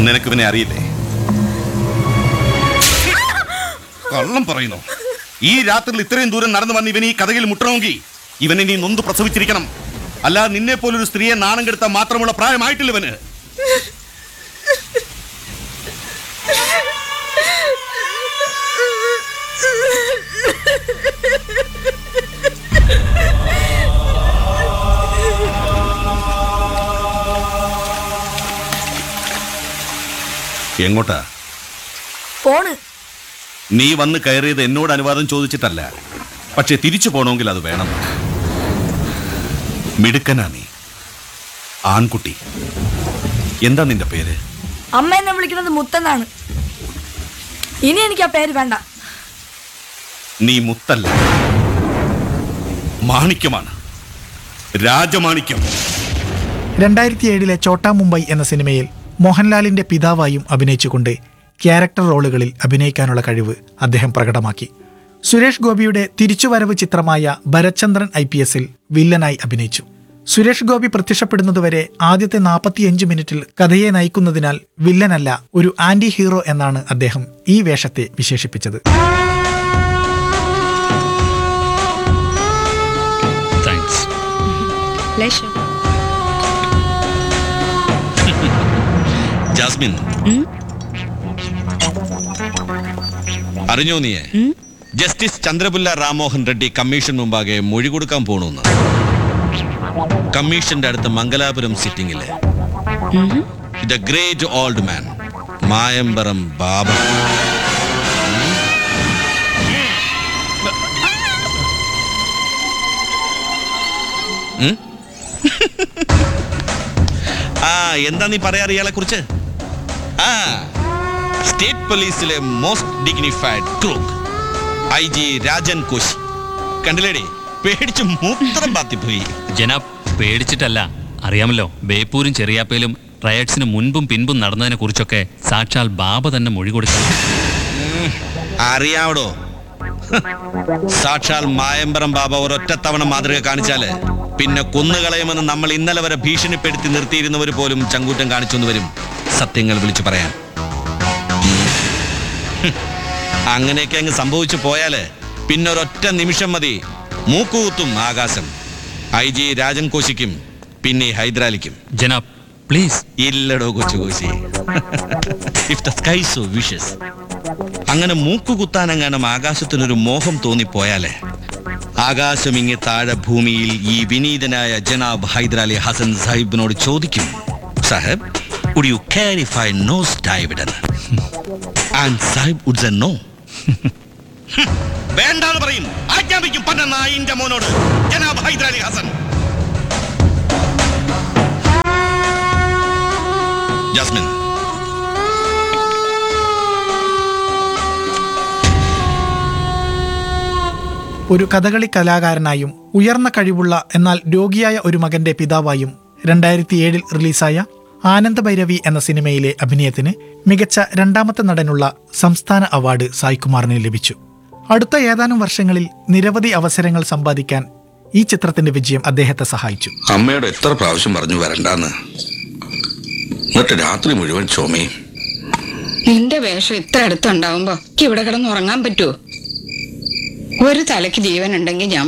നിനക്ക് ഇവനെ അറിയില്ലേ കള്ളം പറയുന്നു ഈ രാത്രിയിൽ ഇത്രയും ദൂരം നടന്നു വന്ന് ഇവൻ ഈ കഥയിൽ മുട്ടണമെങ്കിൽ ഇവനെ നീ നൊന്ത് പ്രസവിച്ചിരിക്കണം അല്ലാതെ നിന്നെ പോലൊരു സ്ത്രീയെ നാണം കെടുത്താൻ മാത്രമുള്ള പ്രായമായിട്ടില്ല ഇവന് എങ്ങോട്ടാ പോണ് നീ വന്ന് കയറിയത് എന്നോട് അനുവാദം ചോദിച്ചിട്ടല്ല പക്ഷെ തിരിച്ചു പോണമെങ്കിൽ അത് വേണം മിടുക്കനാ നീ ആൺകുട്ടി എന്താ നിന്റെ പേര് അമ്മ എന്നെ വിളിക്കുന്നത് മുത്തെന്നാണ് ഇനി എനിക്ക് ആ പേര് വേണ്ട നീ മുത്തല്ല മാണിക്യമാണ് രാജമാണിക്യം രണ്ടായിരത്തി ഏഴിലെ ചോട്ടാ മുംബൈ എന്ന സിനിമയിൽ മോഹൻലാലിന്റെ പിതാവായും അഭിനയിച്ചുകൊണ്ട് ക്യാരക്ടർ റോളുകളിൽ അഭിനയിക്കാനുള്ള കഴിവ് അദ്ദേഹം പ്രകടമാക്കി സുരേഷ് ഗോപിയുടെ തിരിച്ചുവരവ് ചിത്രമായ ഭരചന്ദ്രൻ ഐ പി എസിൽ വില്ലനായി അഭിനയിച്ചു സുരേഷ് ഗോപി പ്രത്യക്ഷപ്പെടുന്നതുവരെ ആദ്യത്തെ നാൽപ്പത്തിയഞ്ച് മിനിറ്റിൽ കഥയെ നയിക്കുന്നതിനാൽ വില്ലനല്ല ഒരു ആന്റി ഹീറോ എന്നാണ് അദ്ദേഹം ഈ വേഷത്തെ വിശേഷിപ്പിച്ചത് താങ്ക്സ് Pleasure. ജാസ്മിൻ അറിഞ്ഞോ നീയെ ജസ്റ്റിസ് ചന്ദ്രപുല്ല രാമോഹൻ റെഡ്ഡി കമ്മീഷൻ മുമ്പാകെ മൊഴി കൊടുക്കാൻ പോണെന്ന് കമ്മീഷന്റെ അടുത്ത് മംഗലാപുരം സിറ്റിംഗില് the great old man Mayamparam Baba ഉം? ആ എന്താ നീ പറയാറ് ഇയാളെ കുറിച്ച് ആ സ്റ്റേറ്റ് പോലീസിലെ most dignified crook I G Rajan Koshy കണ്ടില്ലേടി പേടിച്ച് മൂത്രം പാത്തിപ്പോയി ജനാബ് പേടിച്ചിട്ടല്ല അറിയാമല്ലോ ബേപ്പൂരും ചെറിയാപ്പയിലും റയട്സിന് മുൻപും പിൻപും നടന്നതിനെ കുറിച്ചൊക്കെ സാക്ഷാൽ ബാബ തന്നെ മൊഴി കൊടുക്കണം അറിയാവടോ സാക്ഷാൽ മായമ്പറം ബാബ ഒരൊറ്റ തവണ മാതൃക കാണിച്ചാല് പിന്നെ കൊന്നുകളയുമെന്ന് നമ്മൾ ഇന്നലെ വരെ ഭീഷണിപ്പെടുത്തി നിർത്തിയിരുന്നവർ പോലും ചങ്കൂറ്റം കാണിച്ചു വരും സത്യങ്ങൾ വിളിച്ചു പറയാൻ ഹും. അങ്ങനെയൊക്കെ അങ്ങ് സംഭവിച്ചു പോയാല് പിന്നെ ഒരൊറ്റ നിമിഷം മതി മൂക്കുകുത്തും ആകാശം ഐ ജി രാജൻ കോശിക്കും പിന്നെ ഹൈദരാലിക്കും ജനാബ് പ്ലീസ് ഇല്ലടോ കൊച്ചു Koshy if the sky so wishes അങ്ങനെ മൂക്കുകുത്താനെങ്ങാനും ആകാശത്തിനൊരു മോഹം തോന്നിപ്പോയാലേ ആകാശം ഇങ്ങ് താഴെ ഭൂമിയിൽ ഈ വിനീതനായ ജനാബ് ഹൈദരാലി ഹസൻ സാഹിബിനോട് ചോദിക്കും സാഹിബ് വുഡ് യു ക്യാരിഫൈ നോസ് dividend and Sahib would know വേണ്ടാന്ന് പറയും ആജ്ഞാപിക്കും പന്ന നായിന്റെ മോനോട് ജനാബ് ഹൈദരാലി ഹസൻ ജാസ്മിൻ ഒരു കഥകളി കലാകാരനായും ഉയർന്ന കഴിവുള്ള എന്നാൽ രോഗിയായ ഒരു മകന്റെ പിതാവായും രണ്ടായിരത്തി ഏഴിൽ റിലീസായ ആനന്ദ ഭൈരവി എന്ന സിനിമയിലെ അഭിനയത്തിന് മികച്ച രണ്ടാമത്തെ നടനുള്ള സംസ്ഥാന അവാർഡ് സായ്കുമാറിന് ലഭിച്ചു അടുത്ത ഏതാനും വർഷങ്ങളിൽ നിരവധി അവസരങ്ങൾ സമ്പാദിക്കാൻ ഈ ചിത്രത്തിന്റെ വിജയം അദ്ദേഹത്തെ സഹായിച്ചു അമ്മയോട് എത്ര പ്രാവശ്യം പറഞ്ഞു വരണ്ടാന്ന് എന്നിട്ട് രാത്രി മുഴുവൻ ചുമയും നിന്റെ വേഷം ഇത്ര അടുത്തുണ്ടാവുമ്പോ എനിക്ക് ഇവിടെ കിടന്ന് ഉറങ്ങാൻ പറ്റുമോ ഒരു തലയ്ക്ക് ജീവൻ ഉണ്ടെങ്കിൽ ഞാൻ